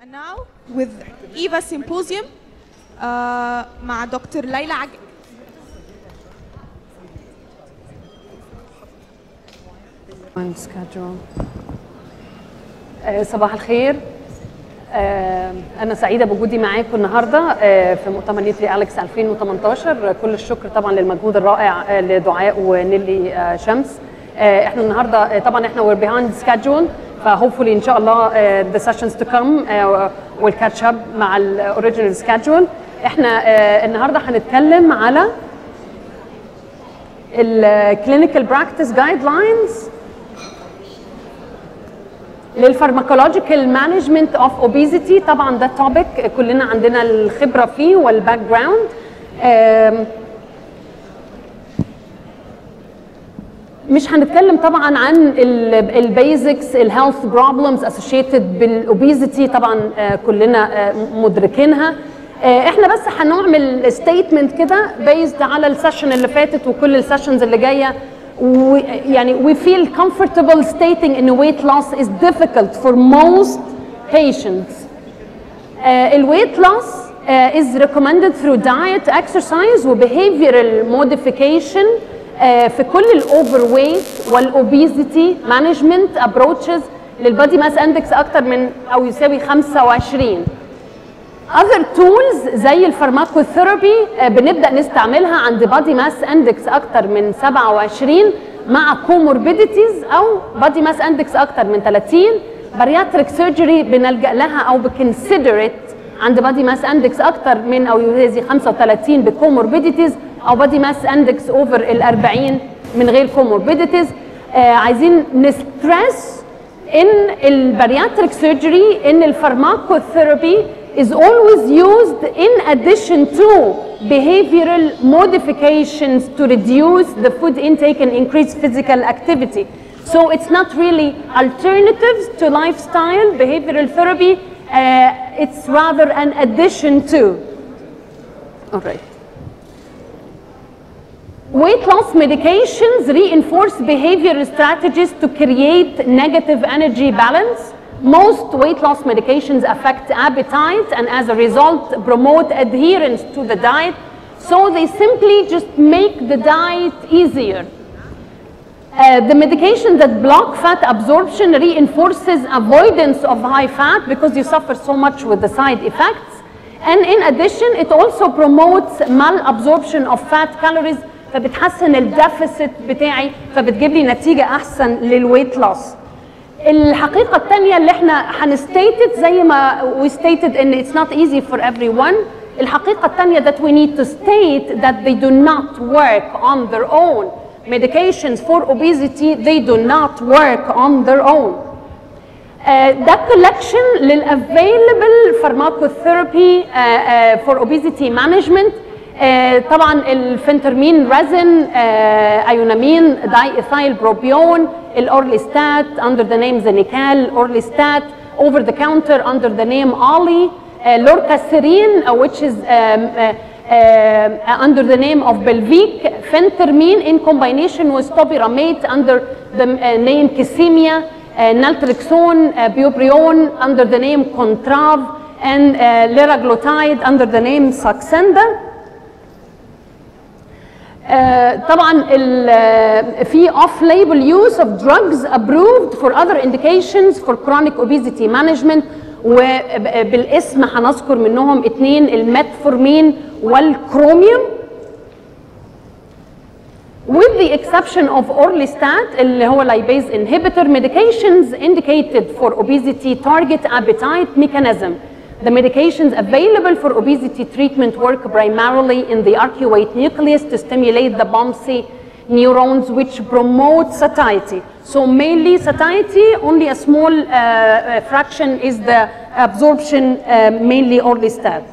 And now with EVA Symposium uh, مع دكتور ليلى عج... on schedule. آه، صباح الخير آه، أنا سعيدة بوجودي معاكم النهاردة آه، في مؤتمر نيتري أليكس 2018 كل الشكر طبعا للمجهود الرائع آه، لدعاء ونيلي آه، شمس آه، احنا النهارده آه، طبعا احنا we're behind schedule فهوبفولي ان شاء الله آه، the sessions to come آه، will catch up مع الاوريجينال schedule احنا آه، النهارده هنتكلم على الكلينيكال براكتس جايد لاينز للفارماكولوجيكال مانجمنت اوف اوبيزيتي طبعا ده توبيك كلنا عندنا الخبره فيه والباك جراوند مش هنتكلم طبعا عن البيزكس الهيلث بروبلمز اسوشيتد بالاوبيزيتي طبعا آه، كلنا آه، مدركينها آه، احنا بس هنعمل ستيتمنت كده بيزد على السيشن اللي فاتت وكل السيشنز اللي جايه و- يعني we feel comfortable stating ان weight loss is difficult for most patients Uh, الويت loss uh, is recommended through diet, exercise و behavioral modification uh, في كل الاوفر ويت والاوبيزيتي مانجمنت approaches للبادي ماس اندكس اكتر من او يساوي 25 other tools زي الفارماكوثيرابي آه، بنبدا نستعملها عند بادي ماس اندكس اكتر من 27 مع كوموربيديتيز او بادي ماس اندكس اكتر من 30 بارياتريك سيرجري بنلجا لها او بكونسيدرت عند بادي ماس اندكس اكتر من او يوازي 35 بكوموربيديتيز او بادي ماس اندكس اوفر ال 40 من غير كوموربيديتيز آه عايزين نستريس ان البارياتريك سيرجري ان الفارماكوثيرابي is always used in addition to behavioral modifications to reduce the food intake and increase physical activity. So it's not really alternatives to lifestyle behavioral therapy, uh, it's rather an addition to. All right. Weight loss medications reinforce behavioral strategies to create negative energy balance. Most weight loss medications affect appetite and as a result promote adherence to the diet. So they simply just make the diet easier. Uh, the medication that block fat absorption reinforces avoidance of high fat because you suffer so much with the side effects. And in addition, it also promotes malabsorption of fat calories فبتحسن الديفيسيت بتاعي فبتجيب لي نتيجة أحسن للويت لوس. الحقيقة الثانية اللي احنا هنستيتد زي ما we stated ان it's not easy for everyone الحقيقة الثانية that we need to state that they do not work on their own medications for obesity they do not work on their own آه، ده collection للavailable pharmacotherapy آه، آه، for obesity management آه، طبعا الفنترمين ريزن ايونامين داي ايثايل بروبيون الاورليستات under the name زينيكال اورليستات over the counter under the name Ali uh, lorcaserin uh, which is um, uh, uh, under the name of Belvic, phentermine in combination with topiramate under the uh, name Kisimia, uh, naltrexone, uh, bupropion under the name Contrav, and uh, liraglutide under the name Saxenda. آه، طبعا ال- آه، في off label use of drugs approved for other indications for chronic obesity management وبالاسم هنذكر منهم اثنين الميتفورمين والكروميوم with the exception of orlistat اللي هو lipase inhibitor medications indicated for obesity target appetite mechanism The medications available for obesity treatment work primarily in the arcuate nucleus to stimulate the BOMC neurons which promote satiety. So mainly satiety, only a small uh, uh, fraction is the absorption, uh, mainly orlistat.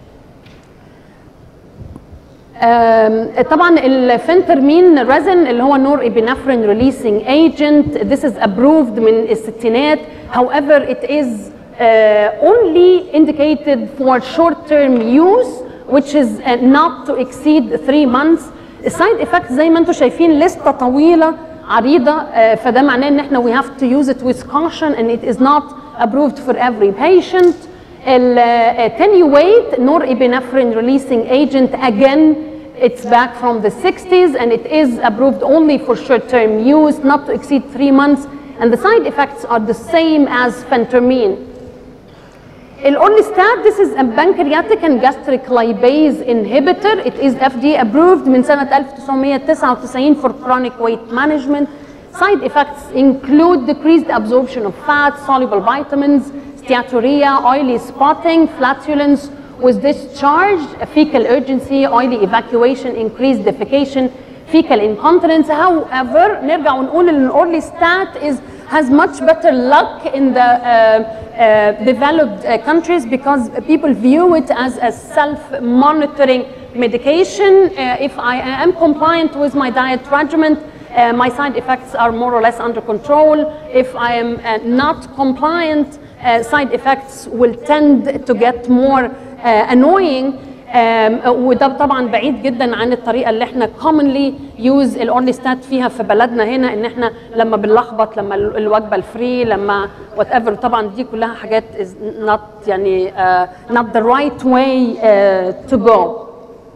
آم، طبعا الفنترمين ريزن اللي هو نور ابنفرين ريليسنج ايجنت this is approved من الستينات however it is uh, only indicated for short term use which is uh, not to exceed 3 months السايد افكت زي ما انتم شايفين لسته طويله عريضه آه، فده معناه ان احنا we have to use it with caution and it is not approved for every patient التنيويت norepinephrine releasing agent again it's back from the 60s and it is approved only for short-term use not to exceed three months and the side effects are the same as phentermine Orlistat, this is a pancreatic and gastric lipase inhibitor. It is FDA approved من سنة 1999 for chronic weight management. Side effects include decreased absorption of fat, soluble vitamins, steatorrhea, oily spotting, flatulence with discharge, fecal urgency, oily evacuation, increased defecation, fecal incontinence. However, نرجع ونقول ان Orlistat is has much better luck in the uh, uh, developed uh, countries because people view it as a self-monitoring medication. Uh, if I am compliant with my diet regimen, uh, my side effects are more or less under control. If I am uh, not compliant, uh, side effects will tend to get more uh, annoying. Um, وده طبعا بعيد جدا عن الطريقه اللي احنا commonly use الاورليستات فيها في بلدنا هنا ان احنا لما بنلخبط لما ال- الوجبه الفري لما وات ايفر طبعا دي كلها حاجات is not يعني uh, not the right way uh, to go.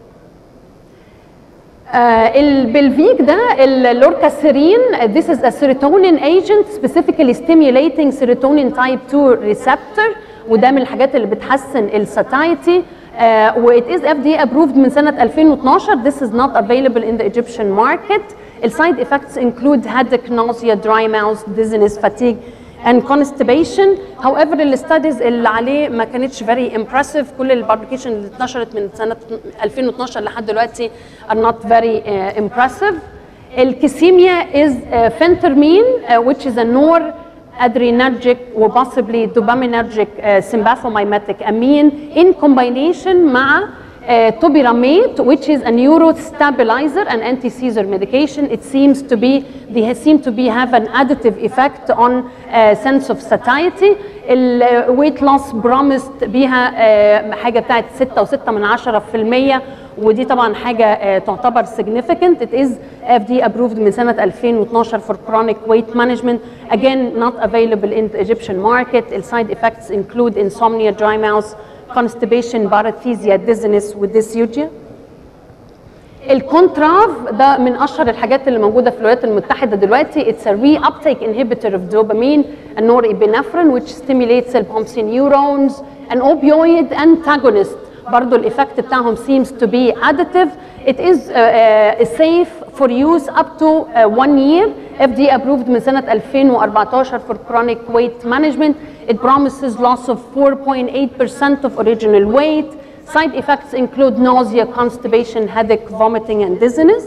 آه، البلفيك ده اللوركاسيرين this is a serotonin agent specifically stimulating serotonin type 2 receptor وده من الحاجات اللي بتحسن الساتايتي و it is FDA approved من سنة 2012 this is not available in the Egyptian market السايد effects include headache, nausea, dry mouth, dizziness, fatigue and constipation however الستاديز اللي عليه ما كانتش very impressive كل البابليكيشن اللي اتنشرت من سنه 2012 لحد دلوقتي are not very uh, impressive الكيسيميا is uh, phentermine uh, which is a noradrenergic or possibly dopaminergic uh, sympathomimetic amine in combination مع uh, topiramate, which is a neurostabilizer, an anti-seizure medication. It seems to be, they seem to be have an additive effect on uh, sense of satiety. ال weight loss promised بيها uh, حاجة بتاعت 6 و6 من 10 في المية ودي طبعا حاجة uh, تعتبر significant. It is FDA approved من سنة 2012 for chronic weight management. Again, not available in the Egyptian market. The side effects include insomnia, dry mouth, constipation, paresthesia, dizziness ودyseugia. الكونتراف ده من اشهر الحاجات اللي موجوده في الولايات المتحده دلوقتي it's a reuptake inhibitor of dopamine and norepinephrine which stimulates the pompsy neurons an opioid antagonist برضه الايفكت بتاعهم seems to be additive it is uh, uh, safe for use up to uh, one year FDA approved من سنة 2014 for chronic weight management it promises loss of 4.8% of original weight Side effects include nausea, constipation, headache, vomiting, and dizziness.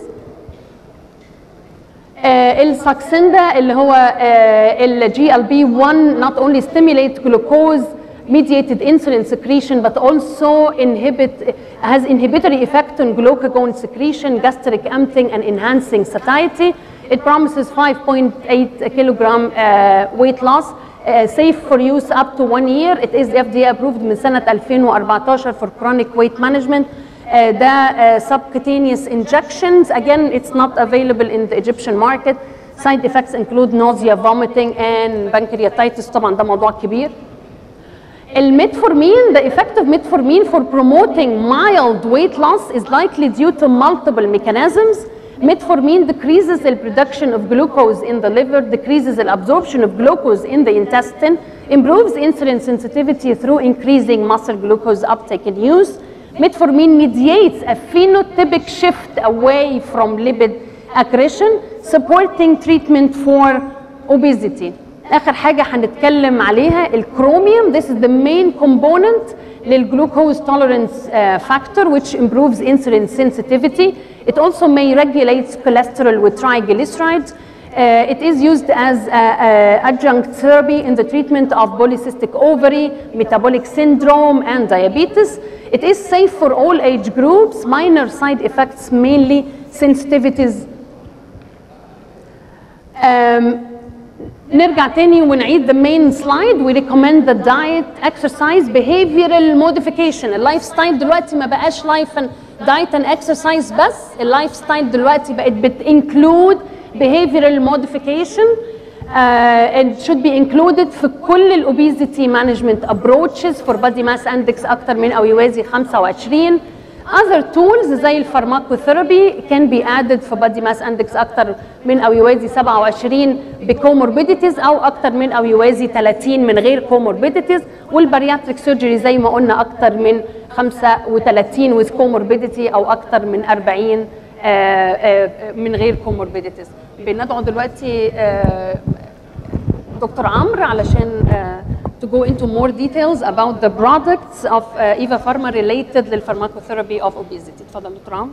آه الساكسندا اللي هو ال GLB1 not only stimulate glucose mediated insulin secretion but also inhibit has inhibitory effect on glucagon secretion, gastric emptying and enhancing satiety. It promises 5.8 kilogram uh, weight loss uh, safe for use up to one year. It is FDA approved من سنة 2014 for chronic weight management. Uh, ده uh, subcutaneous injections. Again, it's not available in the Egyptian market. Side effects include nausea, vomiting, and pancreatitis. طبعا ده موضوع كبير. الميتفورمين, the effect of metformin for promoting mild weight loss is likely due to multiple mechanisms. Metformin decreases the production of glucose in the liver, decreases the absorption of glucose in the intestine, improves insulin sensitivity through increasing muscle glucose uptake and use. Metformin mediates a phenotypic shift away from lipid accretion, supporting treatment for obesity. اخر حاجه هنتكلم عليها الكروميوم this is the main component للجلوكوز tolerance uh, factor which improves insulin sensitivity it also may regulate cholesterol with triglycerides uh, it is used as a, a adjunct therapy in the treatment of polycystic ovary, metabolic syndrome, and diabetes. It is safe for all age groups. Minor side effects, mainly sensitivities. Um, نرجع تاني ونعيد the main slide we recommend the diet exercise behavioral modification اللايف ستايل دلوقتي ما بقاش لايف diet and exercise بس اللايف ستايل دلوقتي بقت بتinclude behavioral modification uh, and should be included في كل الاوبيزيتي مانجمنت approaches for body mass index اكتر من او يوازي 25 other tools زي الفارماكوثيرابي can be added في body mass index اكتر من او يوازي 27 بكوموربيديتيز او اكتر من او يوازي 30 من غير كوموربيديتيز والبارياتريك سيرجري زي ما قلنا اكتر من 35 with comorbidity او اكتر من 40 آه، آه، من غير كوموربيديتيز بندعو دلوقتي آه، دكتور عمرو علشان uh, to go into more details about the products of uh, Eva Pharma related للفارماكوثيرابي of obesity اتفضل دكتور عمرو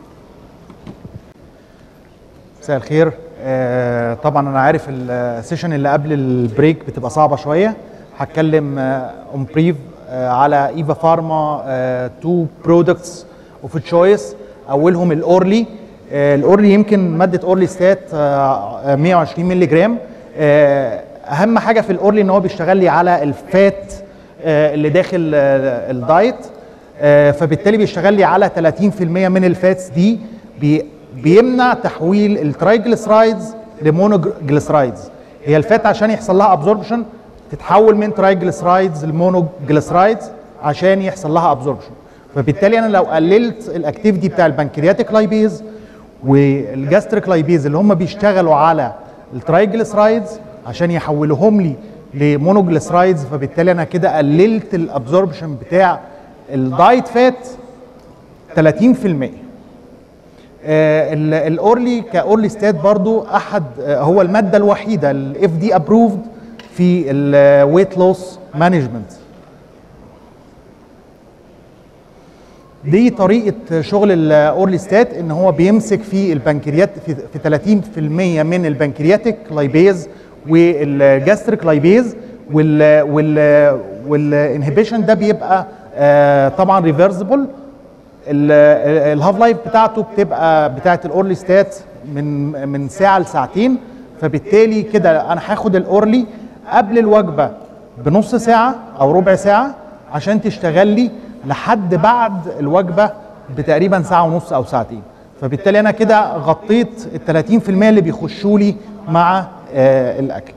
مساء الخير آه، طبعا انا عارف السيشن اللي قبل البريك بتبقى صعبه شويه هتكلم اون بريف على ايفا فارما تو برودكتس اوف تشويس اولهم الاورلي آه، الاورلي يمكن ماده اورلي ستات آه، 120 مللي جرام آه، اهم حاجه في الاورلي ان هو بيشتغل لي على الفات آه، اللي داخل آه، الدايت آه، فبالتالي بيشتغل لي على 30% من الفاتس دي بي بيمنع تحويل الترايجليسرايدز لمونوجليسرايدز هي الفات عشان يحصل لها ابزوربشن تتحول من ترايجليسرايدز لمونوجليسرايدز عشان يحصل لها ابزوربشن فبالتالي انا لو قللت الاكتيفيتي بتاع البنكرياتيك لايبيز والجاستريك لايبيز اللي هم بيشتغلوا على الترايجليسرايدز عشان يحولوهم لي لمونوجليسرايدز فبالتالي انا كده قللت الابزوربشن بتاع الدايت فات 30% آه، ال- الاورلي كاورلي ستات برضو احد آه، هو الماده الوحيده الاف دي ابروفد في الويت لوس مانجمنت دي طريقه شغل الاورلي ستات ان هو بيمسك في البنكريات في في 30% من البنكرياتيك لايبيز والجاستريك لايبيز وال وال والانهبيشن ده بيبقى آه، طبعا ريفرسبل الهاف لايف بتاعته بتبقى بتاعه الاورلي ستات من من ساعه لساعتين فبالتالي كده انا هاخد الاورلي قبل الوجبه بنص ساعه او ربع ساعه عشان تشتغل لي لحد بعد الوجبه بتقريبا ساعه ونص او ساعتين فبالتالي انا كده غطيت ال 30% اللي بيخشوا لي مع آه الاكل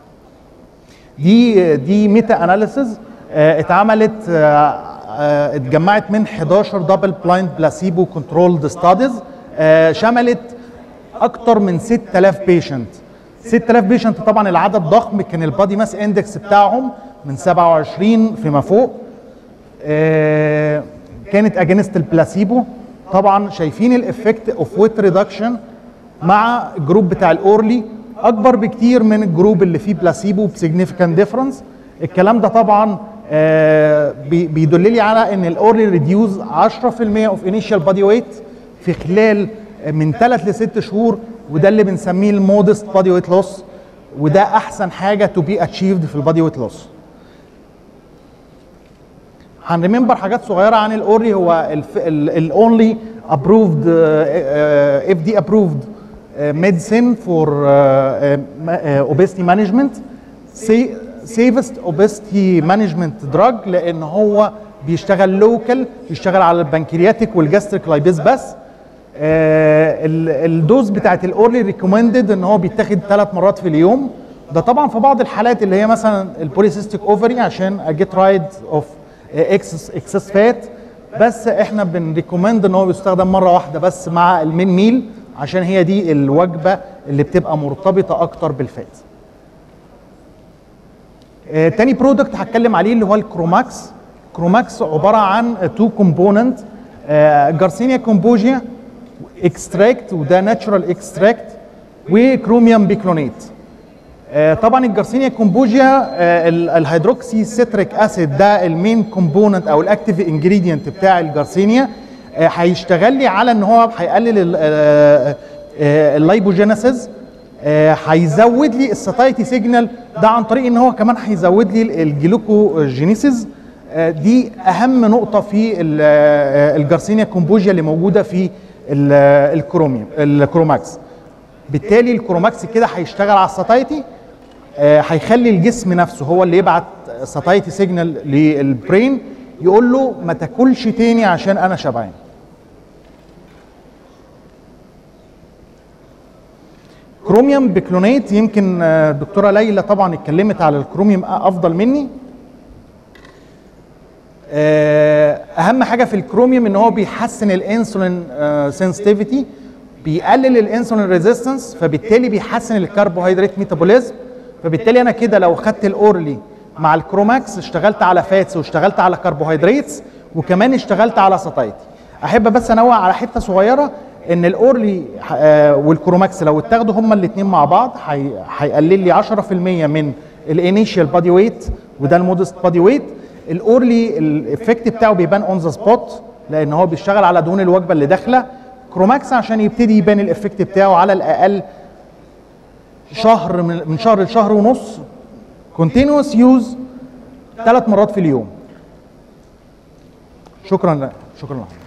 دي دي ميتا اناليسز اتعملت آه، آه، اتجمعت من 11 دبل بلايند بلاسيبو كنترولد ستاديز شملت اكتر من 6000 بيشنت 6000 بيشنت طبعا العدد ضخم كان البادي ماس اندكس بتاعهم من 27 فيما فوق آه، كانت اجينست البلاسيبو طبعا شايفين الافكت اوف ويت ريدكشن مع الجروب بتاع الاورلي اكبر بكتير من الجروب اللي فيه بلاسيبو بسيجنيفيكانت ديفرنس الكلام ده طبعا آه، بي- بيدل لي على ان الاورلي ريديوز 10% اوف انيشال بادي ويت في خلال من 3 ل 6 شهور وده اللي بنسميه المودست بادي ويت لوس وده احسن حاجه تو بي اتشيفد في البادي ويت لوس هنريمبر حاجات صغيره عن الاوري هو الاونلي ابروفد اف دي ابروفد ميديسين فور اوبيستي مانجمنت سيفست اوبيستي مانجمنت دراج لان هو بيشتغل لوكال بيشتغل على البنكرياتيك والجاستريك لايبيز بس آه، ال- الدوز بتاعت الاورلي ريكومندد ان هو بيتاخد ثلاث مرات في اليوم ده طبعا في بعض الحالات اللي هي مثلا البوليسيستيك اوفري عشان اجيت رايد اوف اكسس اكسس فات بس احنا بنريكومند ان هو بيستخدم مره واحده بس مع المين ميل عشان هي دي الوجبه اللي بتبقى مرتبطه اكتر بالفات آه، تاني برودكت هتكلم عليه اللي هو الكروماكس كروماكس عباره عن تو كومبوننت جارسينيا كومبوجيا اكستراكت وده ناتشورال اكستراكت وكروميوم بيكلونيت آه، طبعا الجارسينيا كومبوجيا آه، ال- الهيدروكسي سيتريك اسيد ده المين كومبوننت او الاكتيف انجريدينت بتاع الجارسينيا آه، هيشتغل لي على ان هو هيقلل ال- آه، آه، اللايبوجينيسيس آه، هيزود لي الساتايتي سيجنال ده عن طريق ان هو كمان هيزود لي الجلوكوجينيسيس آه، دي اهم نقطه في ال- آه، الجارسينيا كومبوجيا اللي موجوده في ال- آه، الكروميوم الكروماكس بالتالي الكروماكس كده هيشتغل على الساتايتي آه، هيخلي الجسم نفسه هو اللي يبعت ساتايتي سيجنال للبرين يقول له ما تاكلش تاني عشان انا شبعان كروميوم بكلونات يمكن آه، الدكتوره ليلى طبعا اتكلمت على الكروميوم افضل مني آه، اهم حاجه في الكروميوم ان هو بيحسن الانسولين سنسيتيفيتي بيقلل الانسولين ريزيستنس فبالتالي بيحسن الكربوهيدرات ميتابوليزم فبالتالي انا كده لو خدت الاورلي مع الكروماكس اشتغلت على فاتس واشتغلت على كربوهيدرات وكمان اشتغلت على ساتايتي احب بس انوع على حته صغيره ان الاورلي آه، والكروماكس لو اتاخدوا هما الاثنين مع بعض هي- هيقلل لي 10% من الانيشال بادي ويت وده المودست بادي ويت الاورلي الايفكت بتاعه بيبان اون ذا سبوت لان هو بيشتغل على دهون الوجبه اللي داخله كروماكس عشان يبتدي يبان الايفكت بتاعه على الاقل شهر من من شهر لشهر ونص كونتينوس يوز ثلاث مرات في اليوم شكرا شكرا لك